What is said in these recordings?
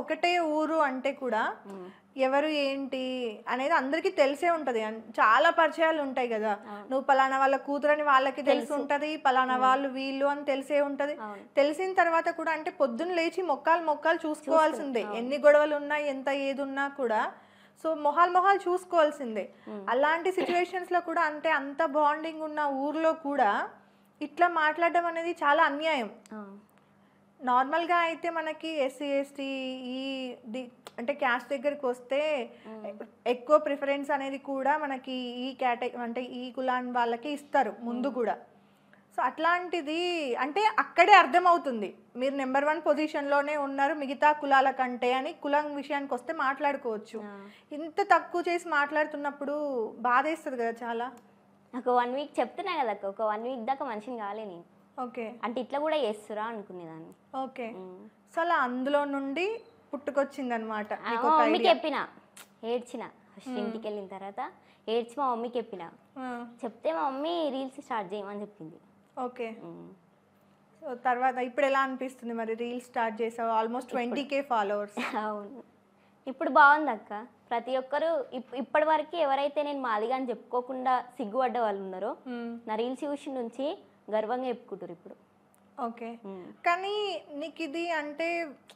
ఒకటే ఊరు అంటే కూడా ఎవరు ఏంటి అనేది అందరికీ తెలిసే ఉంటది అన్- చాలా పరిచయాలు ఉంటాయి కదా నువ్వు పలానా వాళ్ళ కూతురని వాళ్ళకి తెలిసి ఉంటది పలానా వాళ్ళు వీళ్ళు అని తెలిసే ఉంటది అవును. తెలిసిన తర్వాత కూడా అంటే పొద్దున్న లేచి మొక్కాలు మొక్కాలు చూసుకోవాల్సిందే ఎన్ని గొడవలు ఉన్నా ఎంత ఏది ఉన్నా కూడా సో మొహాలు మొహాలు చూసుకోవాల్సిందే అలాంటి సిచ్యువేషన్స్ లో కూడా అంటే అంత బాండింగ్ ఉన్న ఊర్లో కూడా ఇట్లా మాట్లాడడం అనేది చాలా అన్యాయం ఆ, నార్మల్గా అయితే మనకి ఎస్సీ ఎస్టీ ఈ ది అంటే క్యాస్ట్ దగ్గరికి వస్తే ఎక్కువ ప్రిఫరెన్స్ అనేది కూడా మనకి ఈ కేటగిరీ అంటే ఈ కులాన్ వాళ్ళకి ఇస్తారు ముందు కూడా సో అట్లాంటిది అంటే అక్కడే అర్థమవుతుంది మీరు నెంబర్ వన్ పొజిషన్లోనే ఉన్నారు మిగతా కులాల కంటే అని కులం విషయానికి వస్తే మాట్లాడుకోవచ్చు ఆ. ఇంత తక్కువ చేసి మాట్లాడుతున్నప్పుడు బాధేస్తుంది కదా చాలా నాకు వన్ వీక్ చెప్తున్నా కదా అక్క, ఒక వన్ వీక్ దాకా మనిషిని కాలే నేను ఓకే అంటే ఇట్లా కూడా చేస్తురా అనుకునేదాన్ని ఓకే ఉమ్. సో అలా అందులో నుండి పుట్టుకొచ్చింది అనమాట ఆ, మా మమ్మీకి చెప్పిన ఏడ్చిన ఫస్ట్ ఇంటికి వెళ్ళిన తర్వాత ఏడ్చి మా మమ్మీకి చెప్పిన చెప్తే మా మమ్మీ రీల్స్ స్టార్ట్ చేయమని చెప్పింది ఓకే ఉమ్. సో తర్వాత ఇప్పుడు ఎలా అనిపిస్తుంది మరి రీల్ స్టార్ట్ చేసావు ఆల్మోస్ట్ ట్వంటీ కే ఫాలోవర్స్ అవును ఇప్పుడు బాగుంది అక్క ప్రతి ఒక్కరు ఇప్ ఇప్పటి వరకు ఎవరైతే నేను మాదిగా అని చెప్పుకోకుండా సిగ్గుపడ్డ వాళ్ళు ఉన్నారో నా రీల్స్ చూసి నుంచి గర్వంగా చెప్పుకుంటారు ఇప్పుడు ఓకే ఉమ్. కానీ నీకు ఇది అంటే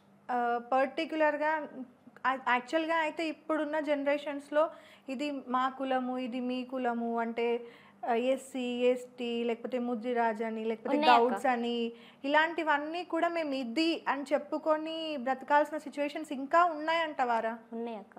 పర్టికులర్గా యాక్చువల్గా అయితే ఇప్పుడున్న జనరేషన్స్లో ఇది మా కులము ఇది మీ కులము అంటే ఎస్సీ ఎస్టీ లేకపోతే ముద్దిరాజ్ అని లేకపోతే ఉన్నాయి అక్క. గౌడ్స్ అని ఇలాంటివన్నీ కూడా మేము ఇది అని చెప్పుకొని బ్రతకాల్సిన సిచ్యువేషన్స్ ఇంకా ఉన్నాయంటవారా ఉన్నాయి అక్క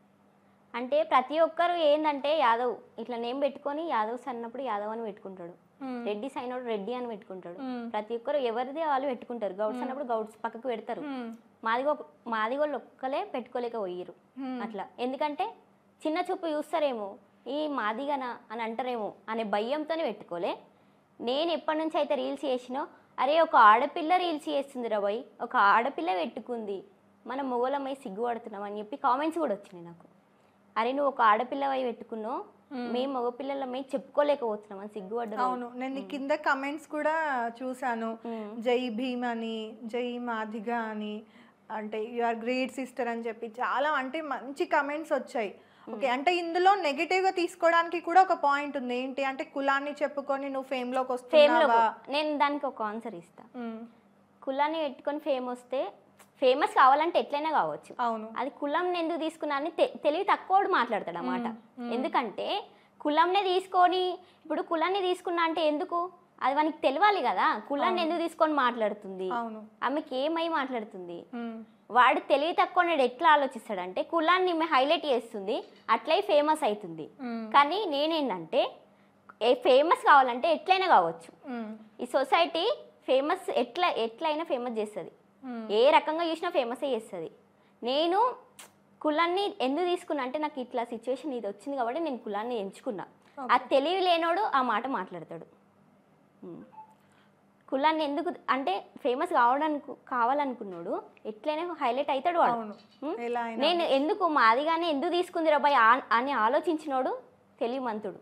అంటే ప్రతి ఒక్కరు ఏంటంటే యాదవ్ ఇట్లా నేమ్ పెట్టుకొని యాదవ్స్ అన్నప్పుడు యాదవ్ అని పెట్టుకుంటాడు రెడ్డిస్ అయినప్పుడు రెడ్డి అని పెట్టుకుంటాడు మ్మ్. ప్రతి ఒక్కరు ఎవరిది వాళ్ళు పెట్టుకుంటారు గౌడ్స్ అన్నప్పుడు గౌడ్స్ పక్కకు పెడతారు మాదిగో మాదిగోళ్ళు ఒక్కలే పెట్టుకోలేక పోయిరు అట్లా ఎందుకంటే చిన్న చూపు చూస్తారేమో ఈ మాదిగనా అని అంటారేమో అనే భయంతోనే పెట్టుకోలే నేను ఎప్పటి నుంచి అయితే రీల్స్ చేసినో అరే ఒక ఆడపిల్ల రీల్స్ చేస్తుంది రాబాయ్ ఒక ఆడపిల్ల పెట్టుకుంది మనం మొగలమై సిగ్గుపడుతున్నాం అని చెప్పి కామెంట్స్ కూడా వచ్చినాయి నాకు అరే నువ్వు ఒక ఆడపిల్లవై పెట్టుకున్నావు మేము మగపిల్లలమై చెప్పుకోలేకపోతున్నాం అని సిగ్గుపడ్డారు అవును నేను ఈ కింద కమెంట్స్ కూడా చూసాను జై భీమ్ అని జై మాదిగ అని అంటే యు ఆర్ గ్రేట్ సిస్టర్ అని చెప్పి చాలా అంటే మంచి కమెంట్స్ వచ్చాయి ఓకే అంటే ఇందులో నెగటివ్ గా తీసుకోవడానికి కూడా ఒక పాయింట్ ఉంది ఏంటి అంటే కులాన్ని చెప్పుకొని నువ్వు ఫేమ్ లోకి ఫేమ్లో వస్తున్నావా నేను దానికి ఒక ఆన్సర్ ఇస్తా ఉమ్, కులాన్ని పెట్టుకొని ఫేమ్ వస్తే ఫేమస్ కావాలంటే ఎట్లయినా కావచ్చు అవును అది కులం ఎందుకు తీసుకున్నా అని తె- తెలివి తక్కువడు మాట్లాడతాడు అన్నమాట ఎందుకంటే కులంనే తీసుకొని ఇప్పుడు కులాన్ని తీసుకున్నా అంటే ఎందుకు అది మనకి తెలియాలి కదా కులాన్ని ఎందుకు తీసుకొని మాట్లాడుతుంది అవును ఆమెకి ఏమై మాట్లాడుతుంది ఉమ్, వాడు తెలివి తక్కువ నాడు ఎట్లా ఆలోచిస్తాడంటే కులాన్ని ఈమె హైలైట్ చేస్తుంది అట్లయి ఫేమస్ అవుతుంది ఉమ్, కానీ నేనేంటంటే ఏ ఫేమస్ కావాలంటే ఎట్లయినా కావచ్చు ఉమ్, ఈ సొసైటీ ఫేమస్ ఎట్లా ఎట్లయినా ఫేమస్ చేస్తుంది ఉమ్, ఏ రకంగా చూసినా ఫేమసే చేస్తుంది నేను కులాన్ని ఎందుకు తీసుకున్నా అంటే నాకు ఇట్లా సిచ్యువేషన్ ఇది వచ్చింది కాబట్టి నేను కులాన్ని ఎంచుకున్నా ఆ తెలివి లేనోడు ఆ మాట మాట్లాడతాడు ఉమ్. కులాన్ని ఎందుకు అంటే ఫేమస్ కావడానికి కావాలనుకున్నాడు ఎట్లయినా హైలైట్ అవుతాడు వాడు అవును ఉమ్. ఎలా అయినా నేను ఎందుకు మాదిగానే ఎందుకు తీసుకుందిరా బాయ్ ఆ- అని ఆలోచించినోడు తెలియమంతుడు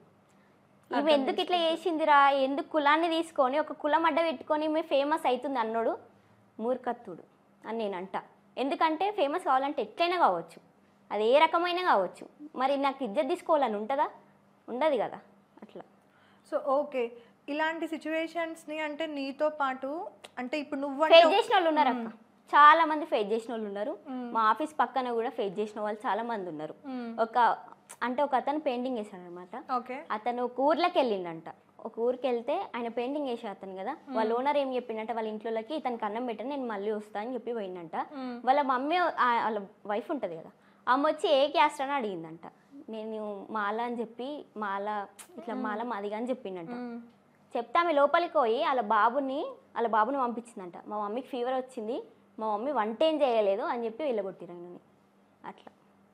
ఈమె ఎందుకు ఇట్లా చేసిందిరా ఎందుకు కులాన్ని తీసుకొని ఒక కులం అడ్డ పెట్టుకొని ఈమె ఫేమస్ అవుతుంది అన్నోడు మూర్ఖత్తుడు అని నేను అంట ఎందుకంటే ఫేమస్ కావాలంటే ఎట్లయినా కావచ్చు అది ఏ రకమైన కావచ్చు మరి నాకు ఇజ్జత్ తీసుకోవాలని ఉంటుందా ఉండదు కదా అట్లా సో ఓకే ఇలాంటి సిచ్యువేషన్స్ ని అంటే నీతో పాటు అంటే ఇప్పుడు నువ్వంటే ఫేస్ చేసిన వాళ్ళు ఉన్నారు అక్క చాలా మంది ఫేస్ చేసిన వాళ్ళు ఉన్నారు మా ఆఫీస్ పక్కన కూడా ఫేస్ చేసిన వాళ్ళు చాలా మంది ఉన్నారు మ్మ్. ఒక అంటే ఒక అతను పెయింటింగ్ వేసాడు అనమాట ఓకే అతను ఒక ఊర్లోకి వెళ్ళిండంట ఒక ఊరికి వెళ్తే ఆయన పెయింటింగ్ వేసే అతను కదా వాళ్ళ ఓనర్ ఏం చెప్పిండంటే వాళ్ళ ఇంట్లోకి ఇతనికి అన్నం పెట్టని నేను మళ్ళీ వస్తా అని చెప్పి పోయిందంట వాళ్ళ మమ్మీ ఆ, వాళ్ళ వైఫ్ ఉంటుంది కదా ఆమె వచ్చి ఏ క్యాస్ట్ అని అడిగిందంట నేను మాల అని చెప్పి మాల ఇట్లా మాల మాదిగా అని చెప్పిండంట మ్మ్. చెప్తే ఆమె లోపలికి పోయి వాళ్ళ బాబుని వాళ్ళ బాబుని పంపించిందంట మా మమ్మీకి ఫీవర్ వచ్చింది మా మమ్మీ వంట ఏం చేయలేదు అని చెప్పి వెళ్ళగొట్టిరండి అట్లా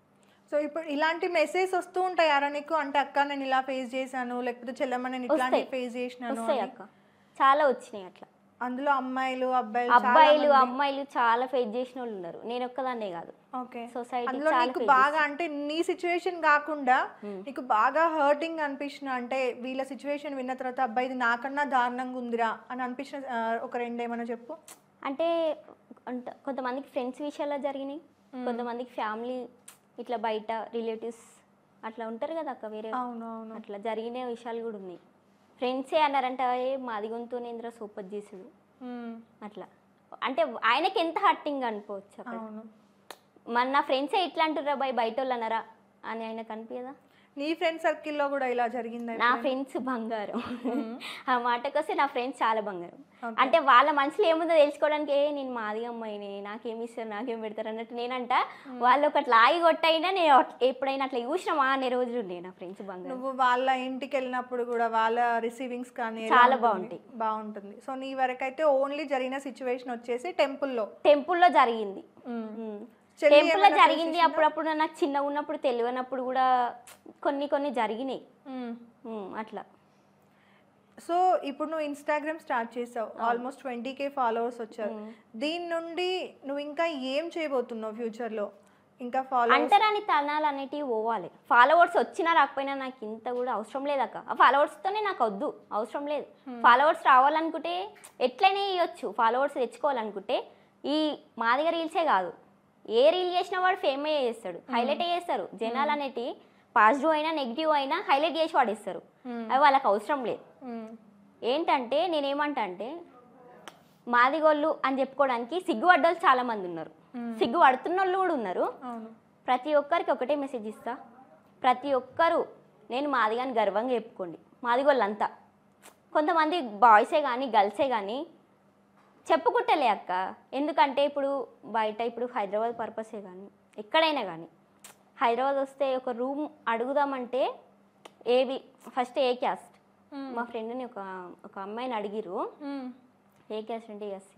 సో ఇప్పుడు ఇలాంటి మెసేజ్ వస్తూ ఉంటాయారా నీకు అంటే అక్క నేను ఇలా ఫేస్ చేశాను లేకపోతే చెల్లమ్మ నేను ఇట్లాంటి వస్తాయి. ఫేస్ చేసినాను వస్తాయి అని. అక్క చాలా వచ్చినాయి అట్లా అందులో అమ్మాయిలు అబ్బాయిలు చాలా అబ్బాయిలు మంది- అమ్మాయిలు చాలా ఫేస్ చేసిన వాళ్ళు ఉన్నారు నేను ఒక్కదాన్నే కాదు ఓకే సొసైటీ అందులో చాలా నీకు face బాగా అంటే నీ సిచ్యువేషన్ కాకుండా నీకు బాగా హర్టింగ్ అనిపించిన అంటే వీళ్ళ సిచ్యువేషన్ విన్న తర్వాత అబ్బాయి ఇది నాకన్నా దారుణంగా ఉందిరా అని అనిపించిన ఆ, ఒక రెండు ఏమైనా చెప్పు అంటే అంట కొంతమందికి ఫ్రెండ్స్ విషయాల్లో జరిగినాయి కొంతమందికి ఫ్యామిలీ ఇట్లా బయట రిలేటివ్స్ అట్లా ఉంటారు కదా అక్క వేరే అవును అవును అట్లా జరిగిన విషయాలు కూడా ఉన్నాయి ఫ్రెండ్సే అన్నారంట ఏ మాది గొంతునేంద్ర సూపర్ చేసుడు మ్మ్. అట్లా అంటే ఆయనకి ఎంత హర్టింగ్ అనుకోవచ్చు అక్కడ అవును మన నా ఫ్రెండ్సే ఇట్లా అంటుర్రా బై బయట వాళ్ళు అన్నారా అని ఆయన కనిపించదా నీ ఫ్రెండ్ సర్కిల్లో కూడా ఇలా జరిగిందా నా ఫ్రెండ్స్ బంగారం ఆ మాటకొస్తే నా ఫ్రెండ్స్ చాలా బంగారం Okay. అంటే వాళ్ళ మనసులో ఏముందో తెలుసుకోవడానికి ఏ నేను మాది అమ్మాయిని నాకేమి ఇస్తారు నాకేం పెడతారు అన్నట్టు నేనంట వాళ్ళు ఒకటి లాగి కొట్టయినా నేను అట్- ఎప్పుడైనా అట్లా చూసినామా అనే రోజులు ఉండే నా ఫ్రెండ్స్ బంగారం నువ్వు వాళ్ళ ఇంటికి వెళ్ళినప్పుడు కూడా వాళ్ళ రిసీవింగ్స్ కానీ ఎలా చాలా ఉంటుంది? బాగుంటాయి. బాగుంటుంది సో నీ వరకైతే ఓన్లీ జరిగిన సిచ్యువేషన్ వచ్చేసి టెంపుల్లో టెంపుల్లో జరిగింది చెల్లి టెంపుల్లో ఏమైనా జరిగింది అప్పుడప్పుడు నాకు చిన్నగా ఉన్నప్పుడు తెలియనప్పుడు కూడా కొన్ని కొన్ని జరిగినాయి ఉమ్, అట్లా సో ఇప్పుడు నువ్వు ఇన్స్టాగ్రామ్ స్టార్ట్ చేసావు ఆల్మోస్ట్ ట్వంటీ కే ఫాలోవర్స్ వచ్చారు దీని నుండి నువ్వు ఇంకా ఏం చేయబోతున్నావు ఫ్యూచర్లో ఇంకా ఫాలో అంటరాని తనాలు అనేటివి పోవాలి ఫాలోవర్స్ వచ్చినా రాకపోయినా నాకు ఇంత కూడా అవసరం లేదక్క ఆ ఫాలోవర్స్తోనే నాకు వద్దు అవసరం లేదు ఫాలోవర్స్ రావాలనుకుంటే ఎట్లయినా ఇవ్వచ్చు ఫాలోవర్స్ తెచ్చుకోవాలనుకుంటే ఈ మా దగ్గర రీల్సే కాదు ఏ రీల్ చేసినా వాడు ఫేమ్ చేస్తాడు హైలైట్ చేస్తారు జనాలు అనేటి పాజిటివ్ అయినా నెగిటివ్ అయినా హైలైట్ చేసి వాడిస్తారు అవి వాళ్ళకి అవసరం లేదు ఏంటంటే నేనేమంటా అంటే మాదిగోళ్ళు అని చెప్పుకోవడానికి సిగ్గుపడ్డోళ్ళు చాలా మంది ఉన్నారు సిగ్గు పడుతున్న వాళ్ళు కూడా ఉన్నారు అవును ప్రతి ఒక్కరికి ఒకటే మెసేజ్ ఇస్తా ప్రతి ఒక్కరు నేను మాదిగాని గర్వంగా చెప్పుకోండి మాదిగోళ్ళంతా కొంతమంది బాయ్సే కానీ గర్ల్సే కానీ చెప్పుకుంటలే అక్క ఎందుకంటే ఇప్పుడు బయట ఇప్పుడు హైదరాబాద్ పర్పసే కానీ ఎక్కడైనా కానీ హైదరాబాద్ వస్తే ఒక రూమ్ అడుగుదామంటే ఏవి ఫస్ట్ ఏ క్యాస్ట్ మా ఫ్రెండ్ని ఒక ఒక అమ్మాయిని అడిగిరు ఏ క్యాస్ట్ అంటే ఎస్సీ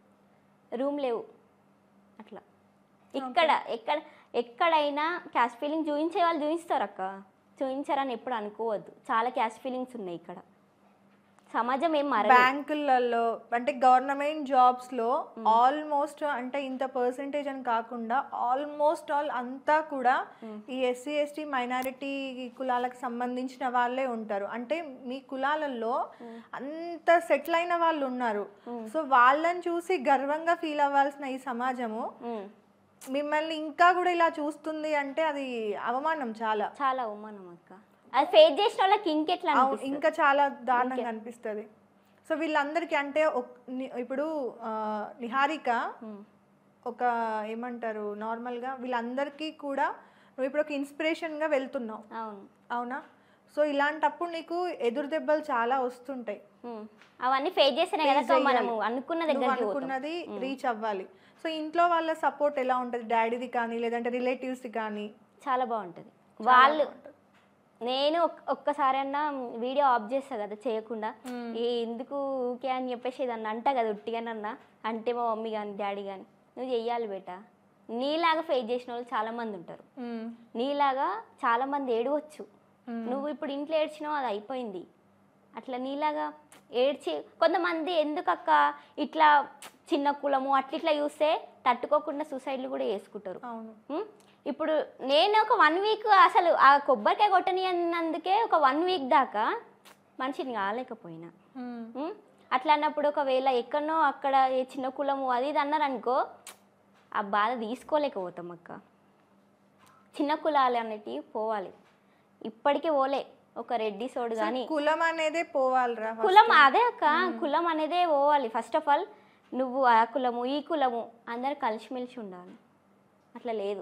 రూమ్ లేవు అట్లా ఇక్కడ ఎక్కడ ఎక్కడైనా క్యాస్ట్ ఫీలింగ్ చూపించే వాళ్ళు చూపిస్తారు అక్క చూపించారని ఎప్పుడు అనుకోవద్దు చాలా క్యాస్ట్ ఫీలింగ్స్ ఉన్నాయి ఇక్కడ సమాజం ఏం మారదు బ్యాంకులలో అంటే గవర్నమెంట్ జాబ్స్ లో ఆల్మోస్ట్ అంటే ఇంత పర్సంటేజ్ అని కాకుండా ఆల్మోస్ట్ ఆల్ అంతా కూడా ఈ ఎస్సీ ఎస్టీ మైనారిటీ కులాలకు సంబంధించిన వాళ్ళే ఉంటారు అంటే మీ కులాలలో అంత సెటిల్ అయిన వాళ్ళు ఉన్నారు సో వాళ్ళని చూసి గర్వంగా ఫీల్ అవ్వాల్సిన ఈ సమాజము ఉమ్, మిమ్మల్ని ఇంకా కూడా ఇలా చూస్తుంది అంటే అది అవమానం చాలా చాలా అవమానం అక్క అది ఫేస్ చేసిన వాళ్ళకి ఇంకెట్లా అవును, అనిపిస్తుంది ఇంకా చాలా దారుణంగా అనిపిస్తుంది సో వీళ్ళందరికీ అంటే ఒక్- ని- ఇప్పుడు ఆ, నిహారిక ఉమ్, ఒక ఏమంటారు నార్మల్గా వీళ్ళందరికీ కూడా నువ్వు ఇప్పుడు ఒక ఇన్స్పిరేషన్గా వెళ్తున్నావు అవును అవునా సో ఇలాంటప్పుడు నీకు ఎదురు దెబ్బలు చాలా వస్తుంటాయి ఉమ్, అవన్నీ ఫేస్ చేస్తేనే కదా అక్క మనము అనుకున్న నువ్వు దగ్గరికి పోతాం అనుకున్నది రీచ్ అవ్వాలి సో ఇంట్లో వాళ్ళ సపోర్ట్ ఎలా ఉంటుంది డాడీది కానీ లేదంటే రిలేటివ్స్ది కానీ చాలా బాగుంటుంది వాళ్ళు నేను ఒక్- ఒక్కసారి అన్నా వీడియో ఆఫ్ చేస్తా కదా చేయకుండా ఏ ఎందుకు ఊకే అని చెప్పేసి ఏదన్నా అంట కదా ఉట్టిగానన్నా అంటే మా మమ్మీ కానీ డాడీ కానీ నువ్వు చెయ్యాలి బేట నీలాగా ఫేస్ చేసిన వాళ్ళు చాలా మంది ఉంటారు నీలాగా చాలా మంది ఏడవచ్చు నువ్వు ఇప్పుడు ఇంట్లో ఏడ్చినావు అది అయిపోయింది అట్లా నీలాగా ఏడ్చి కొంతమంది ఎందుకక్క ఇట్లా చిన్న కులము అట్లా ఇట్లా చూస్తే తట్టుకోకుండా సూసైడ్లు కూడా చేసుకుంటారు అవును ఉమ్, ఇప్పుడు నేను ఒక వన్ వీక్ అసలు ఆ కొబ్బరికాయ కొట్టని అన్నందుకే ఒక వన్ వీక్ దాకా మనిషిని కాలేకపోయినా ఉమ్, అట్లా అన్నప్పుడు ఒకవేళ ఎక్కడనో అక్కడ ఏ చిన్న కులము అది ఇది అన్నారనుకో ఆ బాధ తీసుకోలేకపోతాం అక్క చిన్న కులాలు అనేటివి పోవాలి ఇప్పటికీ పోలే ఒక రెడ్డి సోడు కానీ కులం అనేదే పోవాలిరా first. కులం అదే అక్క కులం అనేదే పోవాలి ఫస్ట్ ఆఫ్ ఆల్ నువ్వు ఆ కులము ఈ కులము అందరు కలిసిమెలిసి ఉండాలి అట్లా లేదు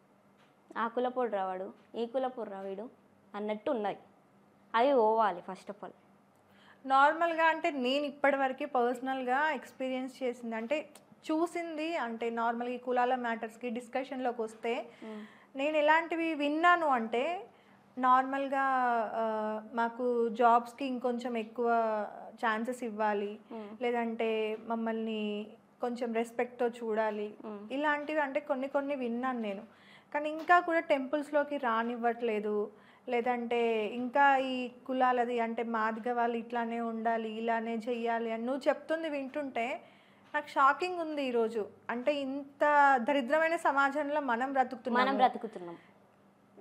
ఆ కులపోడు రావాడు ఈ కులపోడు రావాడు అన్నట్టు ఉన్నాయి అవి పోవాలి ఫస్ట్ ఆఫ్ ఆల్ నార్మల్గా అంటే నేను ఇప్పటివరకు పర్సనల్గా ఎక్స్పీరియన్స్ చేసింది అంటే చూసింది అంటే నార్మల్గా ఈ కులాల మ్యాటర్స్కి డిస్కషన్లోకి వస్తే నేను ఎలాంటివి విన్నాను అంటే నార్మల్గా ఆ, మాకు జాబ్స్కి ఇంకొంచెం ఎక్కువ ఛాన్సెస్ ఇవ్వాలి లేదంటే మమ్మల్ని కొంచెం రెస్పెక్ట్తో చూడాలి ఇలాంటివి అంటే కొన్ని కొన్ని విన్నాను నేను కానీ ఇంకా కూడా టెంపుల్స్లోకి రానివ్వట్లేదు లేదంటే ఇంకా ఈ కులాలది అంటే మాదిగ వాళ్ళు ఇట్లానే ఉండాలి ఇలానే చెయ్యాలి అని నువ్వు చెప్తుంది వింటుంటే నాకు షాకింగ్ ఉంది ఈరోజు అంటే ఇంత దరిద్రమైన సమాజంలో మనం మనం బ్రతుకుతున్నాం బ్రతుకుతున్నాం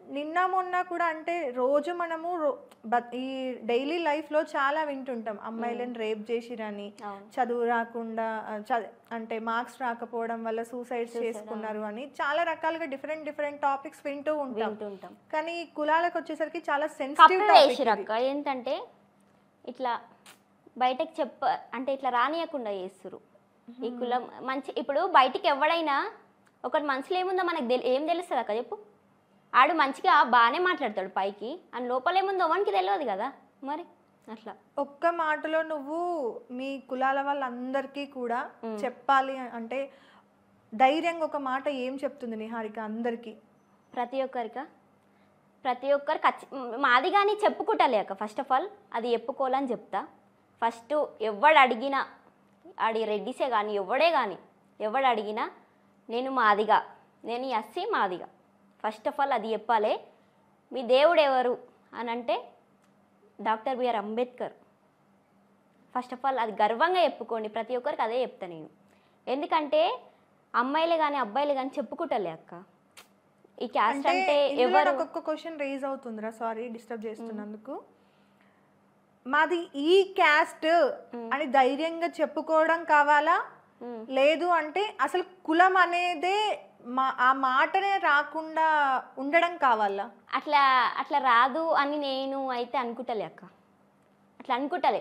నిన్న మొన్న కూడా అంటే రోజు మనము రో- బ- ఈ డైలీ లైఫ్లో చాలా వింటుంటాం అమ్మాయిలను రేప్ చేసిరని అవును చదువు రాకుండా ఆ, చ- అంటే మార్క్స్ రాకపోవడం వల్ల సూసైడ్స్ చేసుకున్నారు అని చాలా రకాలుగా డిఫరెంట్ డిఫరెంట్ టాపిక్స్ వింటూ ఉంటాం వింటుంటాం కానీ ఈ కులాలకు వచ్చేసరికి చాలా సెన్సిటివ్ కప్పులు వేసిరక్క ఏంటంటే ఇట్లా బయటకు చెప్ప అంటే ఇట్లా రానియకుండా చేస్తురు ఈ కులం మంచి ఇప్పుడు బయటికి ఎవడైనా ఒకటి మనసులో ఏముందో మనకు తెలి ఏం తెలుస్తుంది అక్క చెప్పు ఆడు మంచిగా బాగానే మాట్లాడతాడు పైకి అని లోపల ఏముందో వానికి తెలియదు కదా మరి అట్లా ఒక్క మాటలో నువ్వు మీ కులాల వాళ్ళందరికీ కూడా చెప్పాలి అంటే ధైర్యంగా ఒక మాట ఏం చెప్తుంది నిహారిక అందరికీ ప్రతి ఒక్కరిక ప్రతి ఒక్కరు ఖచ్చి మాది కానీ చెప్పుకుంటలే అక్క ఫస్ట్ ఆఫ్ ఆల్ అది చెప్పుకోవాలని చెప్తా ఫస్ట్ ఎవడు అడిగినా ఆడి రెడ్డిసే కానీ ఎవడే కానీ ఎవడు అడిగినా నేను మాదిగా నేను SC Madiga first of all అది చెప్పాలి మీ దేవుడు ఎవరు అని అంటే doctor B R Ambedkar first of all అది గర్వంగా చెప్పుకోండి ప్రతి ఒక్కరికి అదే చెప్తా నేను ఎందుకంటే అమ్మాయిలే కానీ అబ్బాయిలే కానీ చెప్పుకుంటలే అక్క ఈ క్యాస్ట్ అంటే అంటే ఇందులో ఎవరు నాకు ఒక్క క్వశ్చన్ రేజ్ అవుతుందిరా సారీ డిస్టర్బ్ చేస్తున్నందుకు మాది ఈ క్యాస్ట్ అని ధైర్యంగా చెప్పుకోవడం కావాలా మ్మ్. లేదు అంటే అసలు కులం అనేదే మా ఆ మాటనే రాకుండా ఉండడం కావాలా అట్లా అట్లా రాదు అని నేను అయితే అనుకుంటలే అక్క అట్లా అనుకుంటలే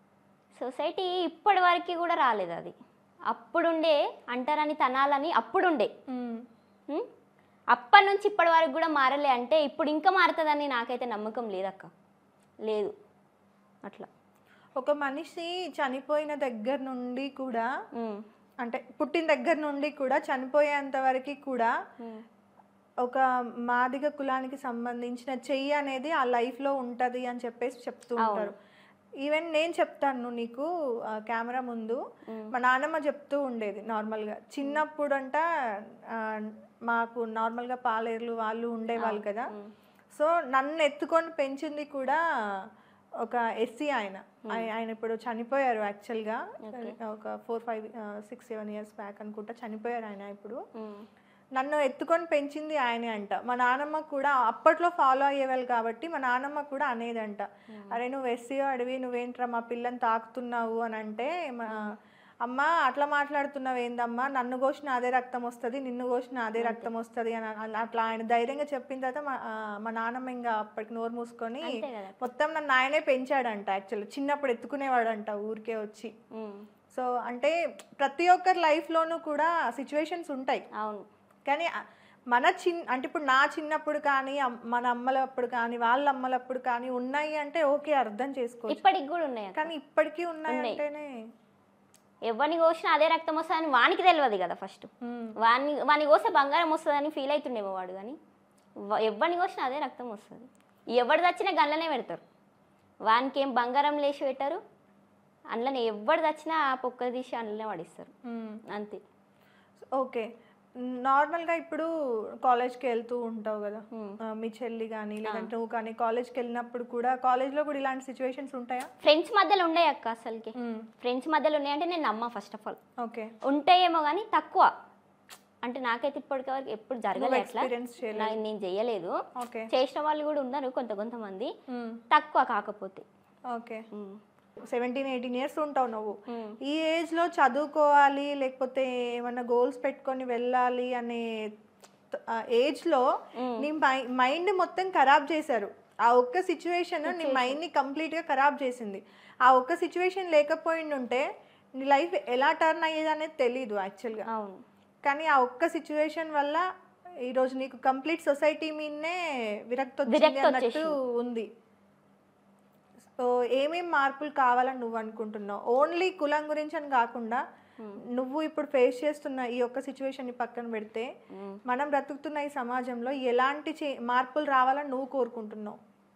సొసైటీ ఇప్పటి వరకు కూడా రాలేదు అది అప్పుడుండే అంటారని తనాలని అప్పుడుండే ఉం? అప్పటి నుంచి ఇప్పటి వరకు కూడా మారలే అంటే ఇప్పుడు ఇంకా మారుతుందని నాకైతే నమ్మకం లేదక్క లేదు అట్లా ఒక మనిషి చనిపోయిన దగ్గర నుండి కూడా ఉం. అంటే పుట్టిన దగ్గర నుండి కూడా చనిపోయేంత వరకు కూడా ఉం. ఒక మాదిగ కులానికి సంబంధించిన చెయ్యి అనేది ఆ లైఫ్లో ఉంటుంది అని చెప్పేసి చెప్తూ ఉంటారు ఈవెన్ నేను చెప్తాను నీకు ఆ, కెమెరా ముందు మా నాన్నమ్మ చెప్తూ ఉండేది నార్మల్గా చిన్నప్పుడు అంట ఆ, మాకు నార్మల్గా పాలేర్లు వాళ్ళు ఉండేవాళ్ళు కదా సో నన్ను ఎత్తుకొని పెంచింది కూడా ఒక ఎస్సీ ఆయన ఆయ- ఆయన ఇప్పుడు చనిపోయారు యాక్చువల్గా ఒక four five six seven years back అనుకుంటా చనిపోయారు ఆయన ఇప్పుడు ఉం. నన్ను ఎత్తుకొని పెంచింది ఆయనే అంట మా నాన్నమ్మ కూడా అప్పట్లో ఫాలో అయ్యేవాళ్ళు కాబట్టి మా నాన్నమ్మ కూడా అనేదంట అరే నువ్వు ఎస్సీ అడివి నువ్వేంట్రా మా పిల్లని తాకుతున్నావు అని అంటే మా అమ్మ అట్లా మాట్లాడుతున్నావు ఏందమ్మా నన్ను కోసిన అదే రక్తం వస్తుంది నిన్ను కోసిన అదే రక్తం వస్తుంది అని అ- అట్లా ఆయన ధైర్యంగా చెప్పిన తర్వాత మా ఆ, మా నాన్నమ్మ ఇంకా అప్పటికి నోరు మూసుకొని అంతే కదా మొత్తం నన్ను ఆయనే పెంచాడంట యాక్చువల్లీ చిన్నప్పుడు ఎత్తుకునేవాడంట ఊరికే వచ్చి ఉం. సో అంటే ప్రతి ఒక్కరి లైఫ్లోనూ కూడా సిచ్యువేషన్స్ ఉంటాయి అవును కానీ ఆ- మన చిన్ అంటే ఇప్పుడు నా చిన్నప్పుడు కానీ అమ్- మన అమ్మలప్పుడు కానీ వాళ్ళ అమ్మలప్పుడు కానీ ఉన్నాయి అంటే ఓకే అర్థం చేసుకోవచ్చు ఇప్పటికి కూడా ఉన్నాయి అక్క. కానీ ఇప్పటికీ ఉన్నాయి ఉన్నాయి. అంటేనే ఎవరిని కోసినా అదే రక్తం వస్తుందని వానికి తెలియదు కదా ఫస్ట్ మ్మ్. వాని వాని కోస్తే బంగారం వస్తుందని ఫీల్ అవుతుండేమో వాడు కానీ వ- ఎవరిని కోసినా అదే రక్తం వస్తుంది ఎవడు చచ్చినా గన్లనే పెడతారు వానికి ఏం బంగారం లేచి పెట్టారు అందులోనే ఎవడు చచ్చినా ఆ పొక్క తీసి అందులోనే పడిస్తారు మ్మ్. అంతే ఓకే నార్మల్గా ఇప్పుడు కాలేజ్కి వెళ్తూ ఉంటావు కదా మ్మ్. ఆ, మీ చెల్లి కానీ లేదంటే నువ్వు కానీ కాలేజ్కి వెళ్ళినప్పుడు కూడా కాలేజ్లో కూడా ఇలాంటి సిచ్యువేషన్స్ ఉంటాయా ఫ్రెండ్స్ మధ్యలో ఉండే అక్క అసలుకి మ్మ్. ఫ్రెండ్స్ మధ్యలో ఉన్నాయంటే నేను నమ్మా ఫస్ట్ ఆఫ్ ఆల్ ఓకే ఉంటాయేమో కానీ తక్కువ అంటే నాకైతే ఇప్పటివరకు ఎప్పుడు జరగలేదు అట్లా ఎక్స్పీరియన్స్ చేయలేదు నా- నేను చేయలేదు ఓకే చేసిన వాళ్ళు కూడా ఉన్నారు కొంత కొంతమంది మ్మ్. తక్కువ కాకపోతే ఓకే ఉమ్. సెవెంటీన్ ఎయిటీన్ ఇయర్స్ ఉంటావు నువ్వు ఉమ్. ఈ ఏజ్లో చదువుకోవాలి లేకపోతే ఏమన్నా గోల్స్ పెట్టుకొని వెళ్ళాలి అనే ఏజ్లో నీ మైండ్ మొత్తం ఖరాబ్ చేశారు ఆ ఒక్క సిచ్యువేషన్ నీ మైండ్ని కంప్లీట్గా ఖరాబ్ చేసింది ఆ ఒక్క సిచ్యువేషన్ లేకపోయిండుంటే నీ లైఫ్ ఎలా టర్న్ అయ్యేది అనేది తెలీదు యాక్చువల్గా అవును కానీ ఆ ఒక్క సిచ్యువేషన్ వల్ల ఈరోజు నీకు కంప్లీట్ సొసైటీ మీదనే విరక్తి వచ్చింది విరక్తి అన్నట్టు ఉంది సో ఏమేం మార్పులు కావాలని నువ్వు అనుకుంటున్నావు ఓన్లీ కులం గురించి అని కాకుండా నువ్వు ఇప్పుడు ఫేస్ చేస్తున్న ఈ ఒక్క సిచ్యువేషన్ని పక్కన పెడితే ఉమ్. మనం బ్రతుకుతున్న ఈ సమాజంలో ఎలాంటి చే- మార్పులు రావాలని నువ్వు కోరుకుంటున్నావు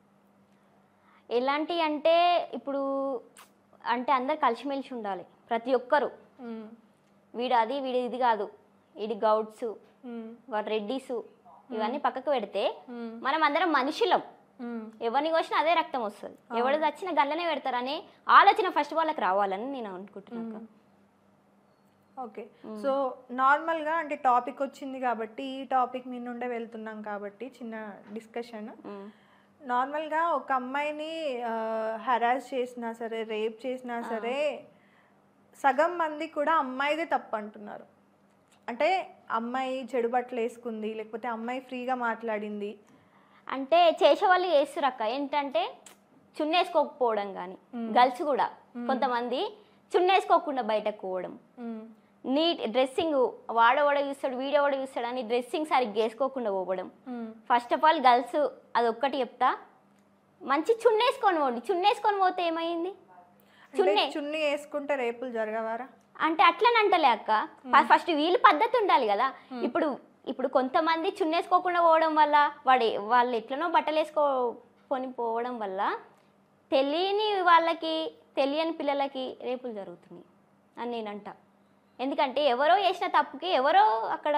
ఎలాంటి అంటే ఇప్పుడు అంటే అందరు కలిసిమెలిసి ఉండాలి ప్రతి ఒక్కరు మ్మ్. వీడు అది వీడు ఇది కాదు వీడి గౌడ్స్ మ్మ్. వాడు రెడ్డిసు ఇవన్నీ పక్కకు పెడితే మ్మ్. మనం అందరం మనుషులం మ్మ్. ఎవరిని కోసినా అదే రక్తం వస్తుంది ఎవడు చచ్చిన గల్లనే పెడతారనే ఆలోచన ఫస్ట్ వాళ్ళకి రావాలని నేను అనుకుంటున్నాను ఓకే సో నార్మల్గా అంటే టాపిక్ వచ్చింది కాబట్టి ఈ టాపిక్ మీ నుండే వెళ్తున్నాం కాబట్టి చిన్న డిస్కషన్ ఉమ్. నార్మల్గా ఒక అమ్మాయిని హరాస్ చేసినా సరే రేప్ చేసినా సరే సగం మంది కూడా అమ్మాయిదే తప్పు అంటున్నారు అంటే అమ్మాయి చెడు బట్టలు వేసుకుంది లేకపోతే అమ్మాయి ఫ్రీగా మాట్లాడింది అంటే చేసేవాళ్ళు చేస్తారు అక్క ఏంటంటే చున్నేసుకోకపోవడం కానీ గర్ల్స్ కూడా కొంతమంది చున్నేసుకోకుండా బయటకు పోవడం మ్మ్. నీట్ డ్రెస్సింగ్ వాడవాడ చూస్తాడు వీడవాడ చూస్తాడు అని డ్రెస్సింగ్ సరిగ్గా వేసుకోకుండా పోవడం మ్మ్. ఫస్ట్ ఆఫ్ ఆల్ గర్ల్స్ అది ఒక్కటి చెప్తా మంచి చున్నేసుకొని పోండి చున్నేసుకొని పోతే ఏమైంది అంటే చున్నే చున్నీ వేసుకుంటే రేపులు జరగవారా అంటే అట్లని అంటలే అక్క ఫ- ఫస్ట్ వీళ్ళు పద్ధతి ఉండాలి కదా ఇప్పుడు ఇప్పుడు కొంతమంది చున్నేసుకోకుండా పోవడం వల్ల వాడు వాళ్ళు ఎట్లనో బట్టలు వేసుకోకొని పోవడం వల్ల తెలియని వాళ్ళకి తెలియని పిల్లలకి రేపులు జరుగుతున్నాయి అని నేనంట ఎందుకంటే ఎవరో చేసిన తప్పుకి ఎవరో అక్కడ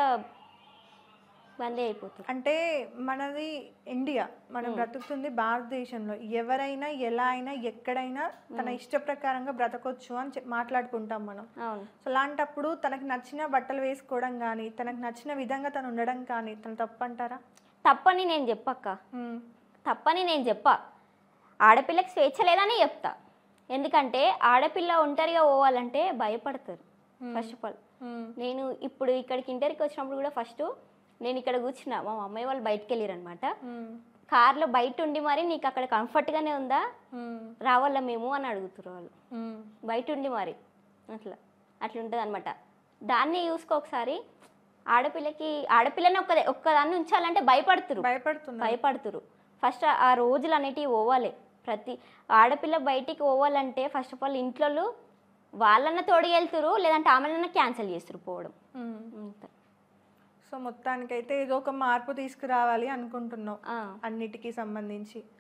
బందీ అయిపోతుంది అంటే మనది ఇండియా మనం బ్రతుకుతుంది భారతదేశంలో ఎవరైనా ఎలా అయినా ఎక్కడైనా తన ఇష్ట ప్రకారంగా బ్రతకొచ్చు అని చెప్- మాట్లాడుకుంటాం మనం అవును సో అలాంటప్పుడు తనకు నచ్చిన బట్టలు వేసుకోవడం కానీ తనకు నచ్చిన విధంగా తను ఉండడం కానీ తను తప్పు అంటారా తప్పని నేను చెప్పక్క మ్మ్. తప్పని నేను చెప్పా ఆడపిల్లకి స్వేచ్ఛ లేదని చెప్తా ఎందుకంటే ఆడపిల్ల ఒంటరిగా పోవాలంటే భయపడతారు ఫస్ట్ ఆఫ్ ఆల్ మ్మ్. నేను ఇప్పుడు ఇక్కడికి ఇంటర్కి వచ్చినప్పుడు కూడా ఫస్ట్ నేను ఇక్కడ కూర్చున్నా మా అమ్మాయి వాళ్ళు బయటకు వెళ్ళారనమాట మ్మ్. కార్లో బయట ఉండి మరి నీకు అక్కడ కంఫర్ట్గానే ఉందా మ్మ్. రావాలా మేము అని అడుగుతారు వాళ్ళు మ్మ్. బయట ఉండి మరి అట్లా అట్లా ఉంటుంది అనమాట దాన్ని చూసుకో ఒకసారి ఆడపిల్లకి ఆడపిల్లని ఒక్క ఒక్కదాన్ని ఉంచాలంటే భయపడుతురు భయపడుతున్నా భయపడుతురు ఫస్ట్ ఆ రోజులు అనేటివి పోవాలి ప్రతి ఆడపిల్ల బయటికి పోవాలంటే ఫస్ట్ ఆఫ్ ఆల్ ఇంట్లో వాళ్ళన్న తోడు వెళ్తురు లేదంటే ఆమెనన్నా క్యాన్సిల్ చేస్తారు పోవడం మ్మ్. అంతే. సో మొత్తానికైతే ఏదో ఒక మార్పు తీసుకురావాలి అనుకుంటున్నాం ఆ, అన్నిటికీ సంబంధించి